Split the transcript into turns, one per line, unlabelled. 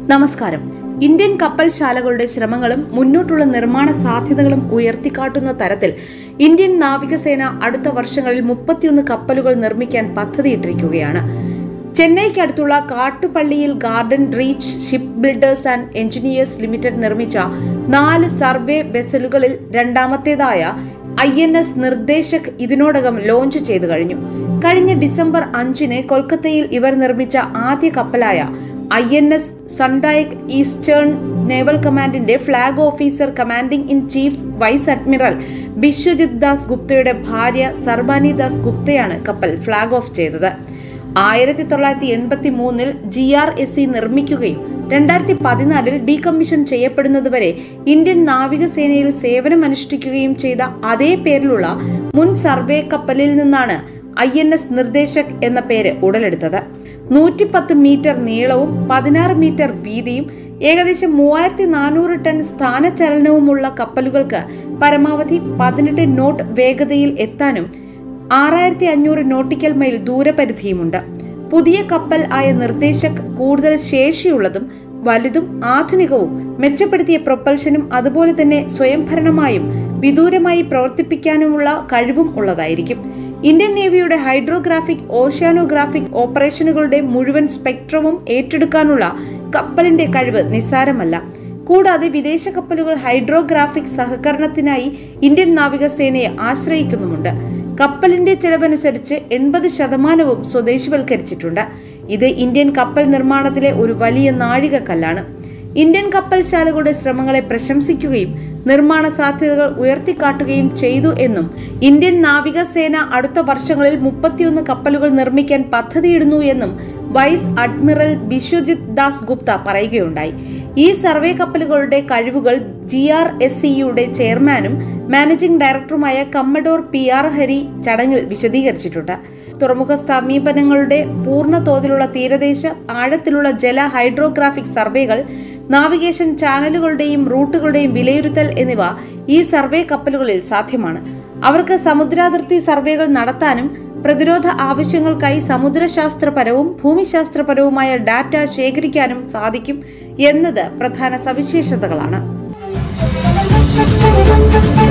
നമസ്കാരം ഇന്ത്യൻ കപ്പൽശാലകളുടെ ശ്രമങ്ങളും മുന്നോട്ടുള്ള നിർമ്മാണ സാധ്യതകളും ഉയർത്തിക്കാട്ടുന്ന തരത്തിൽ ഇന്ത്യൻ നാവികസേന അടുത്ത വർഷങ്ങളിൽ മുപ്പത്തിയൊന്ന് കപ്പലുകൾ നിർമ്മിക്കാൻ പദ്ധതിയിട്ടിരിക്കുകയാണ് ചെന്നൈക്കടുത്തുള്ള കാട്ടുപള്ളിയിൽ Garden Reach Ship Builders and Engineers Limited നിർമ്മിച്ച നാല് സർവേ വെസലുകളിൽ രണ്ടാമത്തേതായ ഐ എൻ എസ് നിർദ്ദേശക് ഇതിനോടകം ലോഞ്ച് ചെയ്തു കഴിഞ്ഞു കഴിഞ്ഞ ഡിസംബർ അഞ്ചിന് കൊൽക്കത്തയിൽ ഇവർ നിർമ്മിച്ച ആദ്യ കപ്പലായ I N S Sandhayak Eastern Naval കമാൻഡിന്റെ flag officer commanding in chief vice admiral Biswajit Das ഗുപ്തയുടെ ഭാര്യ സർബാനി ദാസ് ഗുപ്തയാണ് കപ്പൽ ഫ്ളാഗ് ഓഫ് ചെയ്തത് ആയിരത്തി തൊള്ളായിരത്തി എൺപത്തി മൂന്നിൽ ജി ആർ എസ് സി നിർമ്മിക്കുകയും രണ്ടായിരത്തി പതിനാലിൽ ഡീകമ്മീഷൻ ചെയ്യപ്പെടുന്നതുവരെ ഇന്ത്യൻ നാവികസേനയിൽ സേവനമനുഷ്ഠിക്കുകയും ചെയ്ത അതേ പേരിലുള്ള മുൻ സർവേ കപ്പലിൽ നിന്നാണ് ഐ എൻ എസ് നിർദ്ദേശക് എന്ന പേര് ഉടലെടുത്തത് നൂറ്റിപ്പത്ത് മീറ്റർ നീളവും പതിനാറ് മീറ്റർ വീതിയും ഏകദേശം മൂവായിരത്തി നാനൂറ് ടൺ സ്ഥാനചലനവുമുള്ള കപ്പലുകൾക്ക് പരമാവധി പതിനെട്ട് നോട്ട് വേഗതയിൽ എത്താനും ആറായിരത്തി അഞ്ഞൂറ് നോട്ടിക്കൽ മൈൽ ദൂരപരിധിയുമുണ്ട് പുതിയ കപ്പൽ ആയ നിർദ്ദേശക് കൂടുതൽ ശേഷിയുള്ളതും വലുതും ആധുനികവും മെച്ചപ്പെടുത്തിയ പ്രൊപ്പൽഷനും അതുപോലെ തന്നെ സ്വയംഭരണമായും വിദൂരമായി പ്രവർത്തിപ്പിക്കാനുമുള്ള കഴിവും ഉള്ളതായിരിക്കും ഇന്ത്യൻ നേവിയുടെ ഹൈഡ്രോഗ്രാഫിക് ഓഷ്യാനോഗ്രാഫിക് ഓപ്പറേഷനുകളുടെ മുഴുവൻ സ്പെക്ട്രവും ഏറ്റെടുക്കാനുള്ള കപ്പലിന്റെ കഴിവ് നിസ്സാരമല്ല കൂടാതെ വിദേശ കപ്പലുകൾ ഹൈഡ്രോഗ്രാഫിക് സഹകരണത്തിനായി ഇന്ത്യൻ നാവികസേനയെ ആശ്രയിക്കുന്നുമുണ്ട് കപ്പലിന്റെ ചെലവനുസരിച്ച് എൺപത് ശതമാനവും സ്വദേശിവൽക്കരിച്ചിട്ടുണ്ട് ഇത് ഇന്ത്യൻ കപ്പൽ നിർമ്മാണത്തിലെ ഒരു വലിയ നാഴികക്കല്ലാണ് ഇന്ത്യൻ കപ്പൽശാലകളുടെ ശ്രമങ്ങളെ പ്രശംസിക്കുകയും നിർമ്മാണ സാധ്യതകൾ ഉയർത്തിക്കാട്ടുകയും ചെയ്തു എന്നും ഇന്ത്യൻ നാവികസേന അടുത്ത വർഷങ്ങളിൽ മുപ്പത്തിയൊന്ന് കപ്പലുകൾ നിർമ്മിക്കാൻ പദ്ധതിയിടുന്നു എന്നും വൈസ് അഡ്മിറൽ ബിശ്വജിത് ദാസ് ഗുപ്ത പറയുകയുണ്ടായി ഈ സർവേ കപ്പലുകളുടെ കഴിവുകൾ ജി ആർ എസ് സിയുടെ ചെയർമാനും മാനേജിംഗ് ഡയറക്ടറുമായ കമ്മഡോർ പി ആർ ഹരി ചടങ്ങിൽ വിശദീകരിച്ചിട്ടുണ്ട് തുറമുഖ സമീപനങ്ങളുടെ പൂർണ്ണ തോതിലുള്ള തീരദേശ ആഴത്തിലുള്ള ജല ഹൈഡ്രോഗ്രാഫിക് സർവേകൾ നാവിഗേഷൻ ചാനലുകളുടെയും റൂട്ടുകളുടെയും വിലയിരുത്തൽ എന്നിവ ഈ സർവേ കപ്പലുകളിൽ സാധ്യമാണ് അവർക്ക് സമുദ്രാതിർത്തി സർവേകൾ നടത്താനും പ്രതിരോധ ആവശ്യങ്ങൾക്കായി സമുദ്രശാസ്ത്രപരവും ഭൂമിശാസ്ത്രപരവുമായ ഡാറ്റ ശേഖരിക്കാനും സാധിക്കും എന്നത് പ്രധാന സവിശേഷതകളാണ്